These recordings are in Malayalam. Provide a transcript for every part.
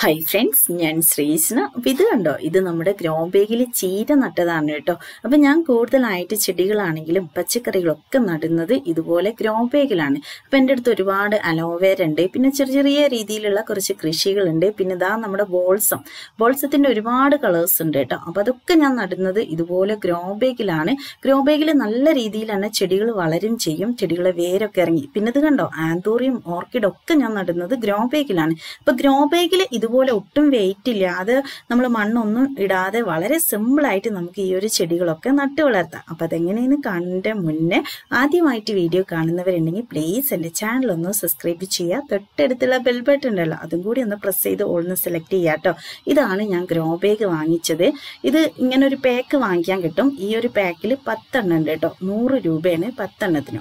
ഹൈ ഫ്രണ്ട്സ് ഞാൻ ശ്രീസ്ന അപ്പൊ ഇത് കണ്ടോ ഇത് നമ്മുടെ ഗ്രോ ബാഗിൽ ചീര നട്ടതാണ് കേട്ടോ അപ്പൊ ഞാൻ കൂടുതലായിട്ട് ചെടികളാണെങ്കിലും പച്ചക്കറികളൊക്കെ നടുന്നത് ഇതുപോലെ ഗ്രോ ബാഗിലാണ് അപ്പൊ എൻ്റെ അടുത്ത് ഒരുപാട് അലോവേര ഉണ്ട് പിന്നെ ചെറിയ ചെറിയ രീതിയിലുള്ള കുറച്ച് കൃഷികളുണ്ട് പിന്നെ ഇതാ നമ്മുടെ ബോൾസം ബോൾസത്തിന്റെ ഒരുപാട് കളേഴ്സ് ഉണ്ട് കേട്ടോ അപ്പൊ അതൊക്കെ ഞാൻ നടുന്നത് ഇതുപോലെ ഗ്രോ ബാഗിലാണ് ഗ്രോ ബാഗിൽ നല്ല രീതിയിൽ തന്നെ ചെടികൾ വളരും ചെയ്യും ചെടികളെ വേരൊക്കെ ഇറങ്ങി പിന്നെ ഇത് കണ്ടോ ആന്തോറിയം ഓർക്കിഡ് ഒക്കെ ഞാൻ നടുന്നത് ഗ്രോ ബാഗിലാണ് അപ്പൊ ഗ്രോ ബാഗിൽ ഇതുപോലെ ഒട്ടും വെയിറ്റ് ഇല്ലാതെ നമ്മൾ മണ്ണൊന്നും ഇടാതെ വളരെ സിമ്പിൾ ആയിട്ട് നമുക്ക് ഈ ഒരു ചെടികളൊക്കെ നട്ടു വളർത്താം അപ്പൊ അതെങ്ങനെയെന്ന് കണ്ട മുന്നേ ആദ്യമായിട്ട് വീഡിയോ കാണുന്നവരുണ്ടെങ്കിൽ പ്ലീസ് എന്റെ ചാനൽ ഒന്ന് സബ്സ്ക്രൈബ് ചെയ്യുക തൊട്ടടുത്തുള്ള ബെൽ ബട്ടൺ ഉണ്ടല്ലോ അതും കൂടി ഒന്ന് പ്രസ് ചെയ്ത് ഓൾന്ന് സെലക്ട് ചെയ്യുക കേട്ടോ ഇതാണ് ഞാൻ ഗ്രോ ബാഗ് വാങ്ങിച്ചത് ഇത് ഇങ്ങനെ ഒരു പാക്ക് വാങ്ങിക്കാൻ കിട്ടും ഈ ഒരു പാക്കിൽ പത്തെണ്ണം ഉണ്ട് കേട്ടോ നൂറ് രൂപയാണ് പത്തെണ്ണത്തിന്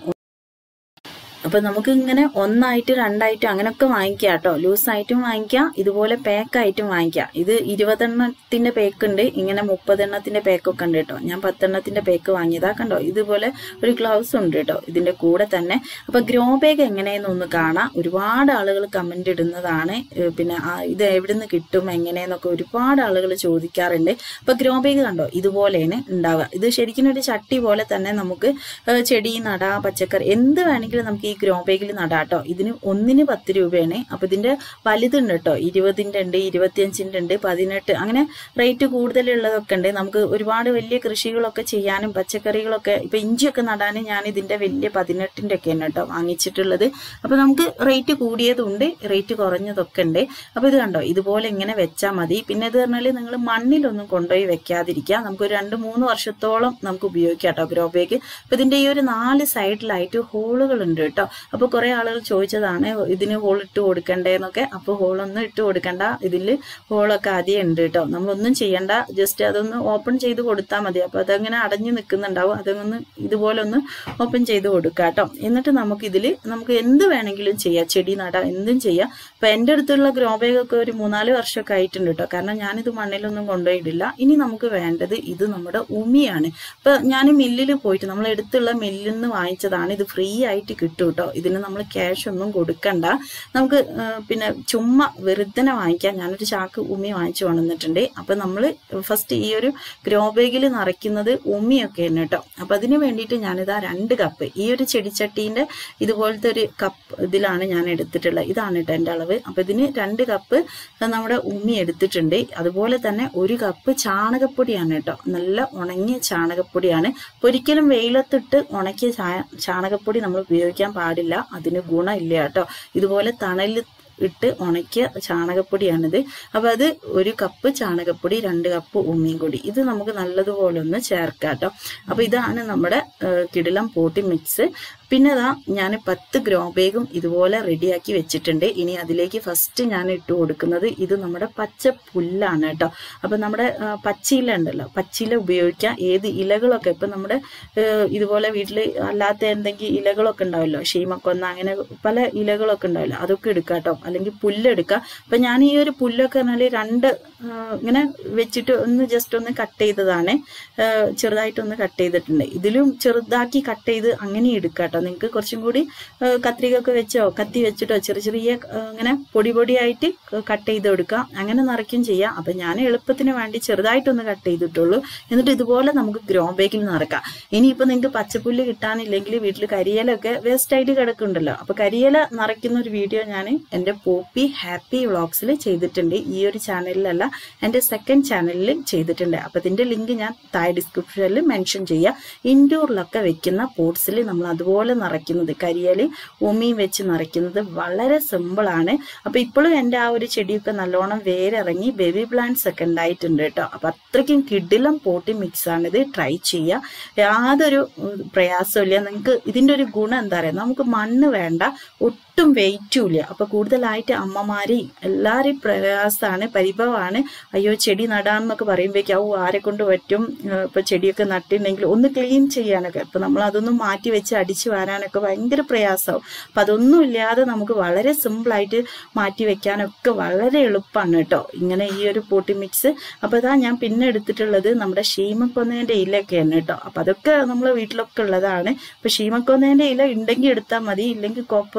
അപ്പൊ നമുക്ക് ഇങ്ങനെ ഒന്നായിട്ട് രണ്ടായിട്ടും അങ്ങനെയൊക്കെ വാങ്ങിക്കാം കേട്ടോ ലൂസായിട്ടും വാങ്ങിക്കാം ഇതുപോലെ പാക്കായിട്ടും വാങ്ങിക്കാം ഇത് ഇരുപതെണ്ണത്തിന്റെ പാക്ക് ഉണ്ട് ഇങ്ങനെ മുപ്പതെണ്ണത്തിന്റെ പാക്കൊക്കെ ഉണ്ട് കേട്ടോ ഞാൻ പത്തെണ്ണത്തിന്റെ പാക്ക് വാങ്ങിയതാ കണ്ടോ ഇതുപോലെ ഒരു ഗ്ലൗസ് ഉണ്ട് കേട്ടോ ഇതിന്റെ കൂടെ തന്നെ അപ്പൊ ഗ്രോ ബാഗ് എങ്ങനെയെന്ന് ഒന്ന് കാണാം ഒരുപാട് ആളുകൾ കമന്റ് ഇടുന്നതാണ് ഏഹ് പിന്നെ ആ ഇത് എവിടുന്ന് കിട്ടും എങ്ങനെയെന്നൊക്കെ ഒരുപാട് ആളുകൾ ചോദിക്കാറുണ്ട് അപ്പൊ ഗ്രോ ബാഗ് കണ്ടോ ഇതുപോലെയാണ് ഉണ്ടാവുക ഇത് ശരിക്കും ഒരു ചട്ടി പോലെ തന്നെ നമുക്ക് ഏഹ് ചെടി നടാ പച്ചക്കറി എന്ത് വേണമെങ്കിലും നമുക്ക് ഈ ഗ്രോ ബാഗിൽ നടാട്ടോ ഇതിന് ഒന്നിന് പത്ത് രൂപയാണ് അപ്പൊ ഇതിന്റെ വലുതുണ്ട് കേട്ടോ ഇരുപതിന്റെ ഉണ്ട് ഇരുപത്തിയഞ്ചിന്റെ ഉണ്ട് പതിനെട്ട് അങ്ങനെ റേറ്റ് കൂടുതലുള്ളതൊക്കെ ഉണ്ട് നമുക്ക് ഒരുപാട് വലിയ കൃഷികളൊക്കെ ചെയ്യാനും പച്ചക്കറികളൊക്കെ ഇപ്പൊ ഇഞ്ചിയൊക്കെ നടാനും ഞാൻ ഇതിന്റെ വലിയ പതിനെട്ടിന്റെ ഒക്കെ ആണ് കേട്ടോ വാങ്ങിച്ചിട്ടുള്ളത് അപ്പൊ നമുക്ക് റേറ്റ് കൂടിയതുണ്ട് റേറ്റ് കുറഞ്ഞതൊക്കെ ഉണ്ട് അപ്പൊ ഇത് കണ്ടോ ഇതുപോലെ ഇങ്ങനെ വെച്ചാൽ മതി പിന്നെ ഇത് പറഞ്ഞാല് നിങ്ങൾ മണ്ണിലൊന്നും കൊണ്ടുപോയി വെക്കാതിരിക്കുക നമുക്ക് ഒരു രണ്ട് മൂന്ന് വർഷത്തോളം നമുക്ക് ഉപയോഗിക്കാം കേട്ടോ ഗ്രോ ബാഗ് അപ്പൊ ഇതിന്റെ ഈ ഒരു നാല് സൈഡിലായിട്ട് ഹോളുകൾ ഉണ്ട് കേട്ടോ അപ്പൊ കുറെ ആളുകൾ ചോദിച്ചതാണ് ഇതിന് ഹോൾ ഇട്ട് കൊടുക്കണ്ടേന്നൊക്കെ അപ്പൊ ഹോളൊന്നും ഇട്ട് കൊടുക്കണ്ട ഇതിൽ ഹോളൊക്കെ ആദ്യം ഉണ്ട് കേട്ടോ നമ്മളൊന്നും ചെയ്യണ്ട ജസ്റ്റ് അതൊന്ന് ഓപ്പൺ ചെയ്ത് കൊടുത്താൽ മതി അപ്പൊ അതങ്ങനെ അടഞ്ഞു നിൽക്കുന്നുണ്ടാവും അതൊന്ന് ഇതുപോലെ ഒന്ന് ഓപ്പൺ ചെയ്ത് കൊടുക്കുക കേട്ടോ എന്നിട്ട് നമുക്ക് ഇതിൽ നമുക്ക് എന്ത് വേണമെങ്കിലും ചെയ്യാം ചെടി നടാം എന്തും ചെയ്യാം അപ്പൊ എൻ്റെ അടുത്തുള്ള ഗ്രോ ബാഗ് ഒക്കെ ഒരു മൂന്നാല് വർഷമൊക്കെ ആയിട്ടുണ്ട് കേട്ടോ കാരണം ഞാനിത് മണ്ണിലൊന്നും കൊണ്ടുപോയിട്ടില്ല ഇനി നമുക്ക് വേണ്ടത് ഇത് നമ്മുടെ ഉമിയാണ് ഇപ്പൊ ഞാൻ മില്ലിൽ പോയിട്ട് നമ്മൾ അടുത്തുള്ള മില്ലിൽ നിന്ന് വാങ്ങിച്ചതാണ് ഇത് ഫ്രീ ആയിട്ട് കിട്ടും കേട്ടോ ഇതിന് നമ്മൾ ക്യാഷ് ഒന്നും കൊടുക്കണ്ട നമുക്ക് ആ, പിന്നെ ചുമ്മാ വെറുതെ വാങ്ങിക്കാം ഞാനൊരു ചാക്ക് ഉമി വാങ്ങിച്ചു കൊണ്ടുവന്നിട്ടുണ്ട് അപ്പൊ നമ്മൾ ഫസ്റ്റ് ഈ ഒരു ഗ്രോ ബാഗിൽ നിറയ്ക്കുന്നത് ഉമിയൊക്കെ ആണ് കേട്ടോ അപ്പൊ അതിന് വേണ്ടിയിട്ട് ഞാനിതാ രണ്ട് കപ്പ് ഈ ഒരു ചെടിച്ചട്ടീന്റെ ഇതുപോലത്തെ ഒരു കപ്പ് ഇതിലാണ് ഞാൻ എടുത്തിട്ടുള്ളത് ഇതാണ് കേട്ടോ എൻ്റെ അളവ് അപ്പൊ ഇതിന് രണ്ട് കപ്പ് നമ്മുടെ ഉമി എടുത്തിട്ടുണ്ട് അതുപോലെ തന്നെ ഒരു കപ്പ് ചാണകപ്പൊടിയാണ് കേട്ടോ നല്ല ഉണങ്ങിയ ചാണകപ്പൊടിയാണ് അപ്പൊ ഒരിക്കലും വെയിലത്തിട്ട് ഉണക്കിയ ചാ- ചാണകപ്പൊടി നമ്മൾ ഉപയോഗിക്കാൻ പാടില്ല അതിന് ഗുണമില്ല കേട്ടോ ഇതുപോലെ തണലിൽ ഇട്ട് ഉണക്കിയ ചാണകപ്പൊടിയാണിത് അപ്പൊ അത് ഒരു കപ്പ് ചാണകപ്പൊടി രണ്ട് കപ്പ് ഉമ്മിയും കൂടി ഇത് നമുക്ക് നല്ലതുപോലെ ഒന്ന് ചേർക്കാം കേട്ടോ അപ്പൊ ഇതാണ് നമ്മുടെ ഏഹ്, കിടിലം പോട്ടി മിക്സ് പിന്നെ അതാ ഞാൻ പത്ത് ഗ്രോ ബാഗും ഇതുപോലെ റെഡിയാക്കി വെച്ചിട്ടുണ്ട് ഇനി അതിലേക്ക് ഫസ്റ്റ് ഞാൻ ഇട്ട് കൊടുക്കുന്നത് ഇത് നമ്മുടെ പച്ച പുല്ലാണ് കേട്ടോ അപ്പൊ നമ്മുടെ ആ, പച്ചില ഉണ്ടല്ലോ പച്ചില ഉപയോഗിക്കാം ഏത് ഇലകളൊക്കെ ഇപ്പൊ നമ്മുടെ ഏഹ്, ഇതുപോലെ വീട്ടിൽ അല്ലാത്ത എന്തെങ്കിലും ഇലകളൊക്കെ ഉണ്ടാവല്ലോ ഷീമക്കൊന്ന അങ്ങനെ പല ഇലകളൊക്കെ ഉണ്ടാവല്ലോ അതൊക്കെ എടുക്കാം കേട്ടോ അല്ലെങ്കിൽ പുല്ലെടുക്കാം അപ്പൊ ഞാൻ ഈ ഒരു പുല്ലൊക്കെ പറഞ്ഞാല് രണ്ട് ആ, ഇങ്ങനെ വെച്ചിട്ട് ഒന്ന് ജസ്റ്റ് ഒന്ന് കട്ട് ചെയ്തതാണ് ആ, ചെറുതായിട്ടൊന്ന് കട്ട് ചെയ്തിട്ടുണ്ട് ഇതിലും ചെറുതാക്കി കട്ട് ചെയ്ത് അങ്ങനെ എടുക്കാം കേട്ടോ നിങ്ങൾക്ക് കുറച്ചും കൂടി ആ, കത്രികയൊക്കെ വെച്ചോ കത്തി വെച്ചിട്ടോ ചെറിയ ചെറിയ ആ, ഇങ്ങനെ പൊടി പൊടിയായിട്ട് കട്ട് ചെയ്ത് എടുക്കാം അങ്ങനെ നിറയ്ക്കും ചെയ്യാം അപ്പൊ ഞാൻ എളുപ്പത്തിന് വേണ്ടി ചെറുതായിട്ടൊന്ന് കട്ട് ചെയ്തിട്ടുള്ളൂ എന്നിട്ട് ഇതുപോലെ നമുക്ക് ഗ്രോ ബാഗിൽ നിറക്കാം ഇനിയിപ്പോ നിങ്ങൾക്ക് പച്ചപ്പുല്ല് കിട്ടാനില്ലെങ്കിൽ വീട്ടിൽ കരിയിലൊക്കെ വേസ്റ്റ് ആയിട്ട് കിടക്കുന്നുണ്ടല്ലോ അപ്പൊ കരിയില നിറയ്ക്കുന്ന ഒരു വീഡിയോ ഞാൻ എന്റെ പോപ്പി ഹാപ്പി വ്ളോഗ്സിൽ ചെയ്തിട്ടുണ്ട് ഈ ഒരു ചാനലിലല്ല എന്റെ സെക്കൻഡ് ചാനലിൽ ചെയ്തിട്ടുണ്ട് അപ്പൊ ഇതിന്റെ ലിങ്ക് ഞാൻ താഴെ ഡിസ്ക്രിപ്ഷനിൽ മെൻഷൻ ചെയ്യാം ഇൻഡോറിലൊക്കെ വെക്കുന്ന പോട്ട്സിൽ നമ്മൾ അതുപോലെ നിറയ്ക്കുന്നത് കരിയല് ഉമിയും വെച്ച് നിറയ്ക്കുന്നത് വളരെ സിമ്പിൾ ആണ് അപ്പൊ ഇപ്പോഴും എൻ്റെ ആ ഒരു ചെടിയൊക്കെ നല്ലോണം വേരിറങ്ങി ബേബി പ്ലാന്റ്സ് ഒക്കെ ഉണ്ടായിട്ടുണ്ട് കേട്ടോ അപ്പൊ അത്രയ്ക്കും കിടിലം പോട്ടി മിക്സ് ആണിത് ട്രൈ ചെയ്യുക യാതൊരു ഉം, പ്രയാസവും ഇല്ല നിങ്ങൾക്ക് ഇതിന്റെ ഒരു ഗുണം എന്താ പറയുക നമുക്ക് മണ്ണ് വേണ്ട ഒട്ടും വെയിറ്റും ഇല്ല അപ്പൊ കൂടുതലായിട്ട് അമ്മമാര് എല്ലാവരെയും പ്രയാസമാണ് പരിഭവമാണ് അയ്യോ ചെടി നടാന്നൊക്കെ പറയുമ്പോഴേക്കും ഔ ആരെ കൊണ്ട് പറ്റും ഏഹ് ഇപ്പൊ ചെടിയൊക്കെ നട്ടിട്ടുണ്ടെങ്കിൽ ഒന്ന് ക്ലീൻ ചെയ്യാനൊക്കെ ഇപ്പൊ നമ്മൾ അതൊന്നും മാറ്റി വെച്ച് അടിച്ചു വാരാനൊക്കെ ഭയങ്കര പ്രയാസമാവും അപ്പൊ അതൊന്നും ഇല്ലാതെ നമുക്ക് വളരെ സിമ്പിൾ ആയിട്ട് മാറ്റി വെക്കാനൊക്കെ വളരെ എളുപ്പമാണ് കേട്ടോ ഇങ്ങനെ ഈ ഒരു പോട്ടി മിക്സ് അപ്പൊ ഇതാ ഞാൻ പിന്നെ എടുത്തിട്ടുള്ളത് നമ്മുടെ ഷീമക്കൊന്നേന്റെ ഇലയൊക്കെയാണ് കേട്ടോ അപ്പൊ അതൊക്കെ നമ്മളെ വീട്ടിലൊക്കെ ഉള്ളതാണ് അപ്പൊ ഷീമക്കൊന്നേന്റെ ഇല ഉണ്ടെങ്കിൽ എടുത്താൽ മതി ഇല്ലെങ്കിൽ കുഴപ്പമൊന്നുമില്ല കേട്ടോ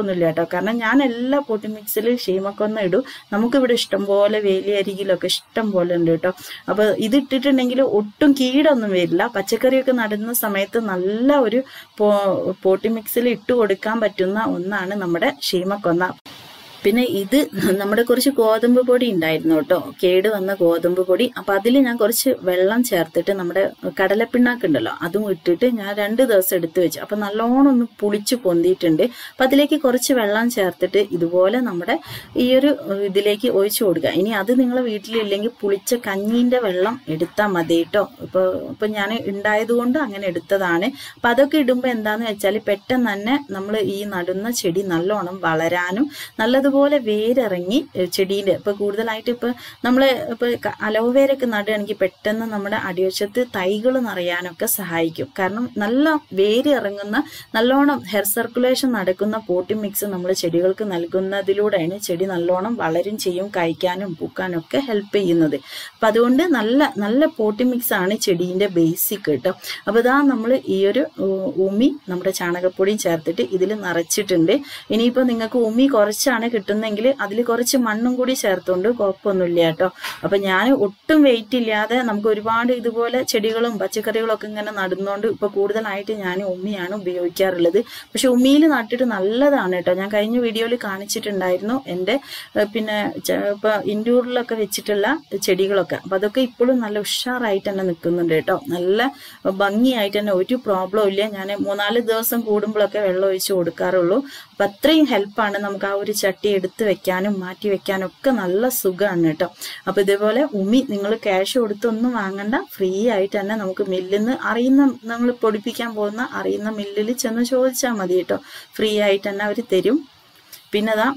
കേട്ടോ കാരണം ഞാൻ എല്ലാ പൊട്ടി മിക്സിൽ ഷീമക്കൊന്ന ഇടും നമുക്കിവിടെ ഇഷ്ടം പോലെ വേലിയരികിലൊക്കെ ഇഷ്ടം പോലെ ഉണ്ട് കേട്ടോ അപ്പൊ ഇത് ഇട്ടിട്ടുണ്ടെങ്കിൽ ഒട്ടും കീടൊന്നും വരില്ല പച്ചക്കറിയൊക്കെ നടുന്ന സമയത്ത് നല്ല ഒരു പോ- പോട്ടി മിക്സിൽ ഇട്ട് കൊടുക്കാൻ പറ്റുന്ന ഒന്നാണ് നമ്മുടെ ഷീമക്കൊന്ന പിന്നെ ഇത് നമ്മുടെ കുറച്ച് ഗോതമ്പ് പൊടി ഉണ്ടായിരുന്നു കേട്ടോ കേട് വന്ന ഗോതമ്പ് പൊടി അപ്പൊ അതിൽ ഞാൻ കുറച്ച് വെള്ളം ചേർത്തിട്ട് നമ്മുടെ കടലപ്പിണ്ണാക്ക് ഉണ്ടല്ലോ അതും ഇട്ടിട്ട് ഞാൻ രണ്ട് ദിവസം എടുത്തു വെച്ചു അപ്പൊ നല്ലോണം ഒന്ന് പുളിച്ച് പൊന്തിയിട്ടുണ്ട് അപ്പൊ അതിലേക്ക് കുറച്ച് വെള്ളം ചേർത്തിട്ട് ഇതുപോലെ നമ്മുടെ ഈ ഒരു ഇതിലേക്ക് ഒഴിച്ചു കൊടുക്കുക ഇനി അത് നിങ്ങളെ വീട്ടിലില്ലെങ്കിൽ പുളിച്ച കഞ്ഞീന്റെ വെള്ളം എടുത്താൽ മതി കേട്ടോ ഇപ്പൊ ഇപ്പൊ ഞാൻ ഉണ്ടായത് കൊണ്ട് അങ്ങനെ എടുത്തതാണ് അപ്പൊ അതൊക്കെ ഇടുമ്പോൾ എന്താന്ന് വെച്ചാൽ പെട്ടെന്ന് തന്നെ നമ്മൾ ഈ നടുന്ന ചെടി നല്ലോണം വളരാനും നല്ലതുപോലെ വേരിറങ്ങി ഏഹ് ചെടീന്റെ ഇപ്പൊ കൂടുതലായിട്ട് ഇപ്പൊ നമ്മള് ഇപ്പൊ ക- അലോവേരൊക്കെ നടുകയാണെങ്കിൽ പെട്ടെന്ന് നമ്മുടെ അടിവശത്ത് തൈകൾ നിറയാനൊക്കെ സഹായിക്കും കാരണം നല്ല വേര് ഇറങ്ങുന്ന നല്ലോണം ഹെയർ സർക്കുലേഷൻ നടക്കുന്ന പോട്ടി മിക്സ് നമ്മൾ ചെടികൾക്ക് നൽകുന്നതിലൂടെയാണ് ചെടി നല്ലോണം വളരും ചെയ്യും കഴിക്കാനും പൂക്കാനും ഒക്കെ ഹെൽപ്പ് ചെയ്യുന്നത് അപ്പൊ അതുകൊണ്ട് നല്ല നല്ല പോട്ടി മിക്സ് ആണ് ചെടീന്റെ ബേസിക് കേട്ടോ അപ്പൊ ഇതാ നമ്മൾ ഈ ഒരു ഉ- ഉമി നമ്മുടെ ചാണകപ്പൊടിയും ചേർത്തിട്ട് ഇതിൽ നിറച്ചിട്ടുണ്ട് ഇനിയിപ്പോ നിങ്ങൾക്ക് ഉമി കുറച്ചാണ് കിട്ടുന്നെങ്കിൽ അതിൽ കുറച്ച് മണ്ണും കൂടി ചേർത്തുകൊണ്ട് കുഴപ്പമൊന്നുമില്ല കേട്ടോ അപ്പൊ ഞാൻ ഒട്ടും വെയിറ്റ് ഇല്ലാതെ നമുക്ക് ഒരുപാട് ഇതുപോലെ ചെടികളും പച്ചക്കറികളും ഒക്കെ ഇങ്ങനെ നടുന്നോണ്ട് ഇപ്പൊ കൂടുതലായിട്ട് ഞാൻ ഉമ്മിയാണ് ഉപയോഗിക്കാറുള്ളത് പക്ഷെ ഉമ്മിയിൽ നട്ടിട്ട് നല്ലതാണ് കേട്ടോ ഞാൻ കഴിഞ്ഞ വീഡിയോയിൽ കാണിച്ചിട്ടുണ്ടായിരുന്നു എൻ്റെ ഏഹ് പിന്നെ ചെ- ഇപ്പൊ ഇൻഡോറിലൊക്കെ വെച്ചിട്ടുള്ള ചെടികളൊക്കെ അപ്പൊ അതൊക്കെ ഇപ്പോഴും നല്ല ഉഷാറായിട്ട് തന്നെ നിൽക്കുന്നുണ്ട് കേട്ടോ നല്ല ഭംഗിയായിട്ട് തന്നെ ഒരു പ്രോബ്ലം ഇല്ല ഞാൻ മൂന്നാല് ദിവസം കൂടുമ്പോഴൊക്കെ വെള്ളം ഒഴിച്ച് കൊടുക്കാറുള്ളൂ അപ്പൊ അത്രയും ഹെൽപ്പാണ് നമുക്ക് ആ ഒരു ചട്ടി എടുത്ത് വെക്കാനും മാറ്റി വെക്കാനും ഒക്കെ നല്ല സുഖമാണ് കേട്ടോ അപ്പൊ ഇതേപോലെ ഉമി നിങ്ങൾ ക്യാഷ് കൊടുത്തൊന്നും വാങ്ങണ്ട ഫ്രീ ആയിട്ട് തന്നെ നമുക്ക് മില്ലിൽ നിന്ന് അറിയുന്ന നമ്മൾ പൊടിപ്പിക്കാൻ പോകുന്ന അറിയുന്ന മില്ലിൽ ചെന്ന് ചോദിച്ചാൽ മതി കേട്ടോ ഫ്രീ ആയിട്ട് തന്നെ അവർ തരും പിന്നെ അതാ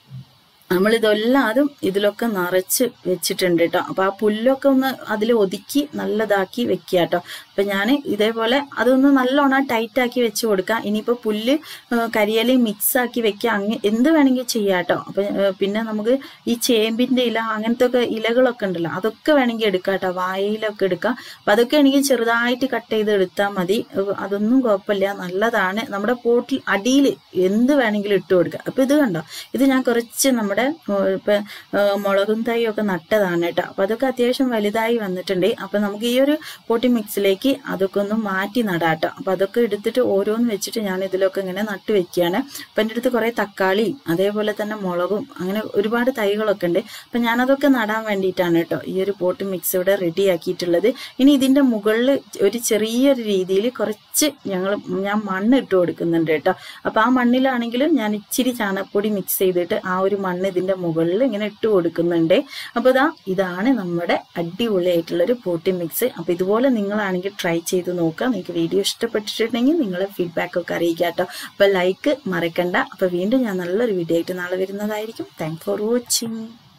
നമ്മൾ ഇതെല്ലാതും ഇതിലൊക്കെ നിറച്ച് വെച്ചിട്ടുണ്ട് കേട്ടോ അപ്പൊ ആ പുല്ലൊക്കെ ഒന്ന് അതിൽ ഒതുക്കി നല്ലതാക്കി വെക്കുക കേട്ടോ അപ്പൊ ഞാൻ ഇതേപോലെ അതൊന്ന് നല്ലോണം ടൈറ്റ് ആക്കി വെച്ച് കൊടുക്കാം ഇനിയിപ്പോ പുല്ല് ആ, കരിയിലയും മിക്സ് ആക്കി വെക്കുക അങ്ങ് എന്ത് വേണമെങ്കിൽ ചെയ്യാം കേട്ടോ അപ്പൊ ആ, പിന്നെ നമുക്ക് ഈ ചേമ്പിന്റെ ഇല അങ്ങനത്തെ ഒക്കെ ഇലകളൊക്കെ ഉണ്ടല്ലോ അതൊക്കെ വേണമെങ്കിൽ എടുക്കാം കേട്ടോ വായയിലൊക്കെ എടുക്കാം അപ്പൊ അതൊക്കെ എനിക്ക് ചെറുതായിട്ട് കട്ട് ചെയ്ത് എടുത്താൽ മതി ഏഹ് അതൊന്നും കുഴപ്പമില്ല നല്ലതാണ് നമ്മുടെ പോട്ടിൽ അടിയിൽ എന്ത് വേണമെങ്കിലും ഇട്ട് കൊടുക്കുക അപ്പൊ ഇത് കണ്ടോ ഇത് ഞാൻ കുറച്ച് നമ്മുടെ ഏഹ് ഇപ്പൊ ഏഹ് മുളകും തൈ ഒക്കെ നട്ടതാണ് കേട്ടോ അപ്പൊ അതൊക്കെ അത്യാവശ്യം വലുതായി വന്നിട്ടുണ്ട് അപ്പൊ നമുക്ക് ഈ ഒരു പോട്ടി മിക്സിലേക്ക് അതൊക്കെ ഒന്ന് മാറ്റി നടാട്ടോ അപ്പൊ അതൊക്കെ എടുത്തിട്ട് ഓരോന്ന് വെച്ചിട്ട് ഞാൻ ഇതിലൊക്കെ ഇങ്ങനെ നട്ടു വെക്കുകയാണ് അപ്പൊ എൻ്റെ അടുത്ത് കുറെ തക്കാളിയും അതേപോലെ തന്നെ മുളകും അങ്ങനെ ഒരുപാട് തൈകളൊക്കെ ഉണ്ട് അപ്പൊ ഞാനതൊക്കെ നടാൻ വേണ്ടിയിട്ടാണ് കേട്ടോ ഈ ഒരു പോട്ട് മിക്സ് ഇവിടെ റെഡി ആക്കിയിട്ടുള്ളത് ഇനി ഇതിന്റെ മുകളിൽ ഒരു ചെറിയൊരു രീതിയിൽ കുറച്ച് ഞങ്ങൾ ഞാൻ മണ്ണ് ഇട്ട് കൊടുക്കുന്നുണ്ട് കേട്ടോ അപ്പൊ ആ മണ്ണിലാണെങ്കിലും ഞാൻ ഇച്ചിരി ചാണകപ്പൊടി മിക്സ് ചെയ്തിട്ട് ആ ഒരു മണ്ണ് ഇതിന്റെ മുകളിൽ ഇങ്ങനെ ഇട്ട് കൊടുക്കുന്നുണ്ട് അപ്പൊ ഇതാ ഇതാണ് നമ്മുടെ അടിപൊളിയായിട്ടുള്ള ഒരു പോട്ടി മിക്സ് അപ്പൊ ഇതുപോലെ നിങ്ങളാണെങ്കിൽ ട്രൈ ചെയ്ത് നോക്കുക നിങ്ങൾക്ക് വീഡിയോ ഇഷ്ടപ്പെട്ടിട്ടുണ്ടെങ്കിൽ നിങ്ങളെ ഫീഡ്ബാക്ക് ഒക്കെ അറിയിക്കുക കേട്ടോ അപ്പൊ ലൈക്ക് മറക്കണ്ട അപ്പൊ വീണ്ടും ഞാൻ നല്ലൊരു വീഡിയോ ആയിട്ട് നാളെ വരുന്നതായിരിക്കും താങ്ക് ഫോർ വാച്ചിങ്